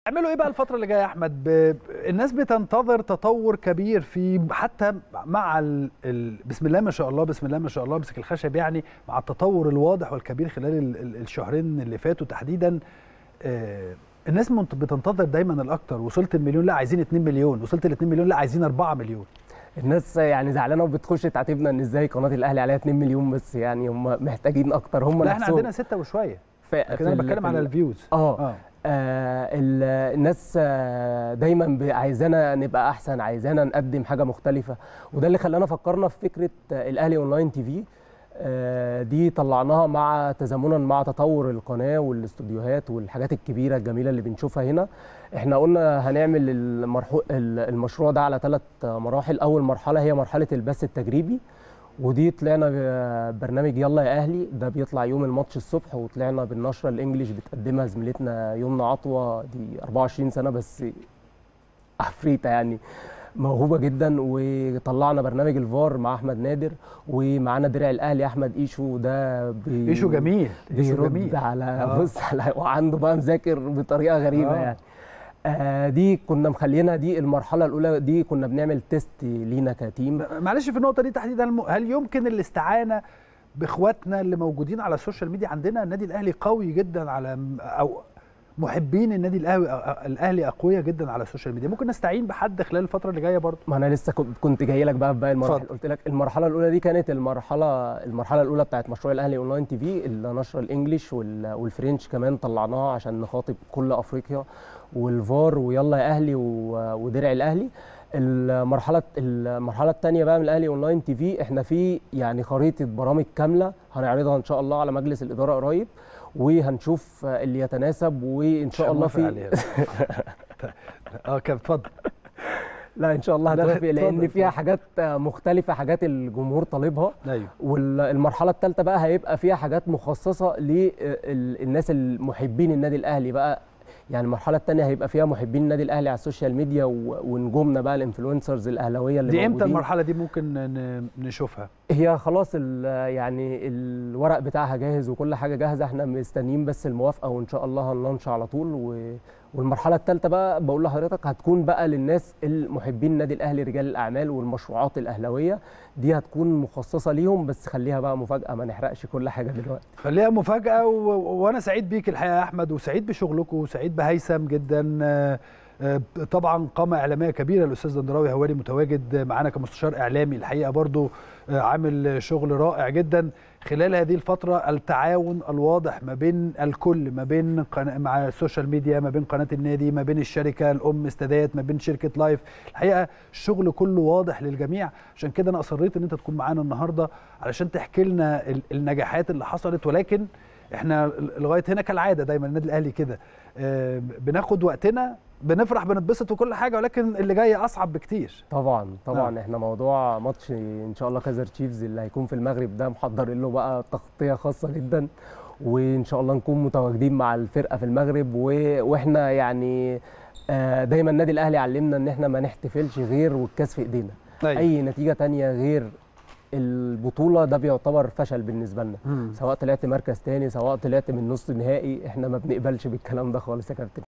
اعملوا ايه بقى الفترة اللي جاية يا احمد ب... الناس بتنتظر تطور كبير في حتى مع ال... ال... بسم الله ما شاء الله بسم الله ما شاء الله امسك الخشب يعني مع التطور الواضح والكبير خلال ال... ال... الشهرين اللي فاتوا تحديدا آه... الناس منت... بتنتظر دايما الاكتر وصلت المليون لا عايزين 2 مليون وصلت ال 2 مليون لا عايزين 4 مليون الناس يعني زعلانه وبتخش تعاتبنا ان ازاي قناه الاهلي عليها 2 مليون بس يعني هم محتاجين اكتر هم لا احنا نفسهم عندنا 6 وشويه ف- لكن في انا ال- بتكلم في على ال- الفيوز اه اه آه، ال- الناس آه، دايما ب- عايزانا نبقى احسن عايزانا نقدم حاجه مختلفه وده اللي خلانا فكرنا في فكره آه، الاهلي اونلاين تي في آه، دي طلعناها مع تزامنا مع تطور القناه والاستوديوهات والحاجات الكبيره الجميله اللي بنشوفها هنا احنا قلنا هنعمل المرحو ال- المشروع ده على ثلاث مراحل اول مرحله هي مرحله البث التجريبي ودي طلعنا ببرنامج يلا يا اهلي ده بيطلع يوم الماتش الصبح وطلعنا بالنشره الانجليش بتقدمها زميلتنا يمنى عطوه دي 24 سنه بس عفريته يعني موهوبه جدا وطلعنا برنامج الفار مع احمد نادر ومعانا درع الاهلي احمد ايشو ده بي ايشو جميل ايشو بيرد جميل على آه. بص على وعنده بقى مذاكر بطريقه غريبه آه. يعني آه دي كنا مخلينها دي المرحله الاولى دي كنا بنعمل تيست لينا كتيم معلش في النقطه دي تحديدا الم- هل يمكن الاستعانه باخواتنا اللي موجودين على السوشيال ميديا عندنا النادي الاهلي قوي جدا على م- او محبين النادي الاهلي الاهلي اقوياء جدا على السوشيال ميديا ممكن نستعين بحد خلال الفتره اللي جايه برضه ما انا لسه كنت- كنت جاي لك بقى في باقي المراحل اتفضل. قلت لك المرحله الاولى دي كانت المرحله المرحله الاولى بتاعت مشروع الاهلي اونلاين تي في اللي نشر الانجليش وال- والفرنش كمان طلعناها عشان نخاطب كل افريقيا والفار ويلا يا اهلي و- ودرع الاهلي المرحله المرحله الثانيه بقى من الاهلي اونلاين تي في احنا في يعني خريطه برامج كامله هنعرضها ان شاء الله على مجلس الاداره قريب وهنشوف اللي يتناسب وان شاء مش الله هنوافق في عليها. اه كده اتفضل لا ان شاء الله لا، هتوافق اتفضل، لان فيها اتفضل. حاجات مختلفه حاجات الجمهور طالبها ايوه والمرحله الثالثه بقى هيبقى فيها حاجات مخصصه للناس المحبين النادي الاهلي بقى يعني المرحله الثانيه هيبقى فيها محبين النادي الاهلي على السوشيال ميديا و- ونجومنا بقى الانفلونسرز الاهلاويه اللي دي امتى موجودين. المرحله دي ممكن ن- نشوفها هي خلاص ال- يعني الورق بتاعها جاهز وكل حاجه جاهزه احنا مستنيين بس الموافقه وان شاء الله هنلانش على طول و... والمرحله الثالثه بقى بقول لحضرتك هتكون بقى للناس المحبين النادي الاهلي رجال الاعمال والمشروعات الاهلاويه دي هتكون مخصصه ليهم بس خليها بقى مفاجاه ما نحرقش كل حاجه دلوقتي خليها مفاجاه و... و- وانا سعيد بيك الحقيقه يا احمد وسعيد بشغلكم وسعيد بهيثم جدا آه، آه، طبعا قامه اعلاميه كبيره الاستاذ دندراوي هواري متواجد معانا كمستشار اعلامي الحقيقه برضو آه، عامل شغل رائع جدا خلال هذه الفتره التعاون الواضح ما بين الكل ما بين قنا... مع السوشيال ميديا ما بين قناه النادي ما بين الشركه الام استادات ما بين شركه لايف الحقيقه الشغل كله واضح للجميع عشان كده انا اصريت ان انت تكون معانا النهارده علشان تحكي لنا ال- النجاحات اللي حصلت ولكن احنا لغايه هنا كالعاده دايما النادي الاهلي كده آه، بناخد وقتنا بنفرح بنتبسط وكل حاجه ولكن اللي جاي اصعب بكتير طبعا طبعا نعم. احنا موضوع ماتش ان شاء الله كايزر تشيفز اللي هيكون في المغرب ده محضرين له بقى تغطيه خاصه جدا وان شاء الله نكون متواجدين مع الفرقه في المغرب و... واحنا يعني آه، دايما النادي الاهلي علمنا ان احنا ما نحتفلش غير والكاس في ايدينا أيوة. اي نتيجه تانية غير البطوله ده بيعتبر فشل بالنسبه لنا مم. سواء طلعت مركز تاني سواء طلعت من نص نهائي احنا ما بنقبلش بالكلام ده خالص يا كابتن